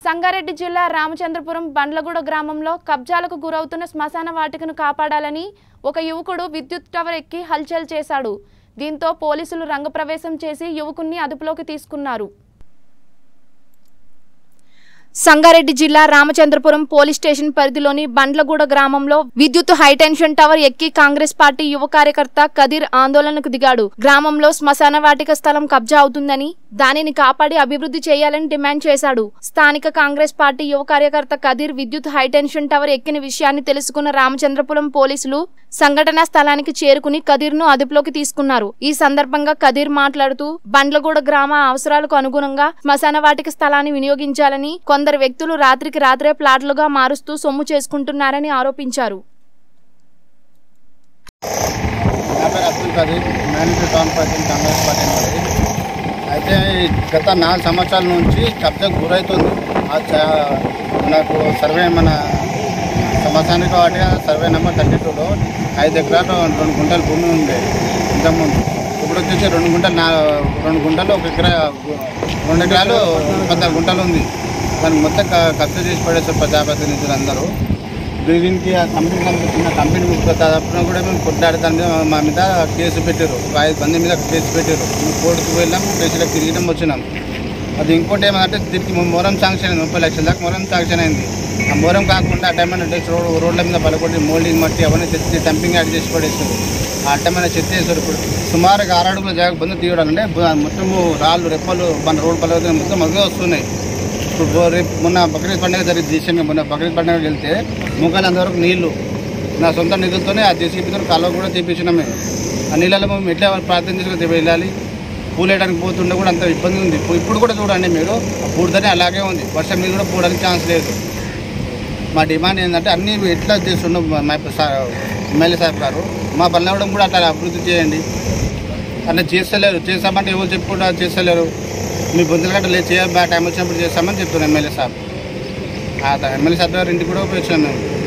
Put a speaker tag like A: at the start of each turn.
A: సంగారెడ్డి జిల్లా రామచంద్రపురం బండ్లగూడ గ్రామంలో కబ్జాలకు గురవుతున్న శ్మశాన వాటికను కాపాడాలని ఒక యువకుడు విద్యుత్ టవర్ ఎక్కి హల్చల్ చేశాడు దీంతో పోలీసులు రంగప్రవేశం చేసి యువకుణ్ణి అదుపులోకి తీసుకున్నారు సంగారెడ్డి జిల్లా రామచంద్రపురం పోలీస్ స్టేషన్ పరిధిలోని బండ్లగూడ గ్రామంలో విద్యుత్ హైటెన్షన్ టవర్ ఎక్కి కాంగ్రెస్ పార్టీ యువ కార్యకర్త కదీర్ ఆందోళనకు దిగాడు గ్రామంలో శ్మశాన వాటిక స్థలం కబ్జా అవుతుందని దానిని కాపాడి అభివృద్ధి చేయాలని డిమాండ్ చేశాడు స్థానిక కాంగ్రెస్ పార్టీ యువ కార్యకర్త కదీర్ విద్యుత్ హైటెన్షన్ టవర్ ఎక్కిన విషయాన్ని తెలుసుకున్న రామచంద్రపురం పోలీసులు సంఘటనా స్థలానికి చేరుకుని కదీర్ ను అదుపులోకి తీసుకున్నారు ఈ సందర్భంగా కదీర్ మాట్లాడుతూ బండ్లగూడ గ్రామ అవసరాలకు అనుగుణంగా శ్మశాన వాటిక స్థలాన్ని వినియోగించాలని కొందరు వ్యక్తులు రాత్రికి రాత్రే ప్లాట్లుగా మారుస్తూ సొమ్ము చేసుకుంటున్నారని ఆరోపించారు
B: నా పేరు Abdul Kadeer manager town president Congress party నుండి అయితే ఈ గత నాలుగు సంవత్సరాల నుంచి కబ్జాకు గురవుతుంది ఆ చ- నాకు సర్వే మన సంవత్సరానికి వాటిగా సర్వే నెంబర్ థర్టీ టూలో ఐదు ఎకరాలు రెండు గుంటల భూమి ఉంది ఇంతకుముందు ఇప్పుడు వచ్చేసి రెండు గుంటలు నా రెండు గుంటలు ఒక ఎకరా రెండు ఎకరాలు పద్నాలుగు గుంటలు ఉంది దానికి మొత్తం క- కబ్జా చేసి పడేస్తారు ప్రజాప్రతినిధులు అందరూ దీనికి ఆ కంపెనీ సంబంధించిన కంపెనీ ముఖ్య తరఫున కూడా మేము కొట్లాడతాను మా మీద కేసు పెట్టారు ఒక ఐదు మంది మీద కేసు పెట్టారు మేము కోర్టుకు వెళ్ళాం కేసులకు తిరిగినాం వచ్చినాం అది ఇంకోటి ఏమంటే దీనికి మొరం శాంక్షన్ అయింది ముప్పై లక్షల దాకా మొరం శాంక్షన్ అయింది ఆ మొరం కాకుండా అడ్డమైన డెస్ రోడ్ రోడ్ల మీద పలకొట్టి మోల్డింగ్ మట్టి అవన్నీ తెచ్చి డంపింగ్ యాడ్ చేసి పడేస్తారు ఆ అడ్డమైన చెత్త వేస్తారు ఇప్పుడు సుమారుగా ఆరు అడుగుల జాగ బంధు తీయడం అంటే బ- మొత్తము రాళ్ళు రెప్పలు మన రోడ్ పలకొట్టి మొత్తం మగ్గే వస్తున్నాయి ఇప్పుడు బో- రేపు మొన్న బక్రీద్ పండుగ జరిగింది రీసెంట్గా మొన్న బక్రీద్ పండుగకి వెళ్తే ముఖాలు అంతవరకు నీళ్లు నా సొంత నిధులతోనే ఆ జేసీబీతో కాలువ కూడా తీపించినాం మేము ఆ నీళ్ళలో మేము ఎట్లా ప్రార్థన చేసుకుని వెళ్ళాలి పూలేయడానికి పోతుండే కూడా అంత ఇబ్బంది ఉంది ఇప్పుడు- ఇప్పుడు కూడా చూడండి మీరు ఆ పూడితోనే అలాగే ఉంది వర్షం మీద కూడా పోవడానికి ఛాన్స్ లేదు మా డిమాండ్ ఏంటంటే అన్ని ఎట్లా చేస్తుండో మా సా- ఎమ్మెల్యే సాహెబ్ గారు మా పల్లెవడం కూడా అట్లా అభివృద్ధి చేయండి అట్లా చేస్తలేరు చేస్తామంటే ఎవరు చెప్పుకుంటా చేస్తలేరు మీ బొందల గట్ట లేదు చేయ టైం వచ్చినప్పుడు చేస్తామని చెప్తున్నారు ఎమ్మెల్యే సాబ్ ఆ ఎమ్మెల్యే సాబ్ గారు ఇంటికి కూడా పోయి వచ్చాను మేము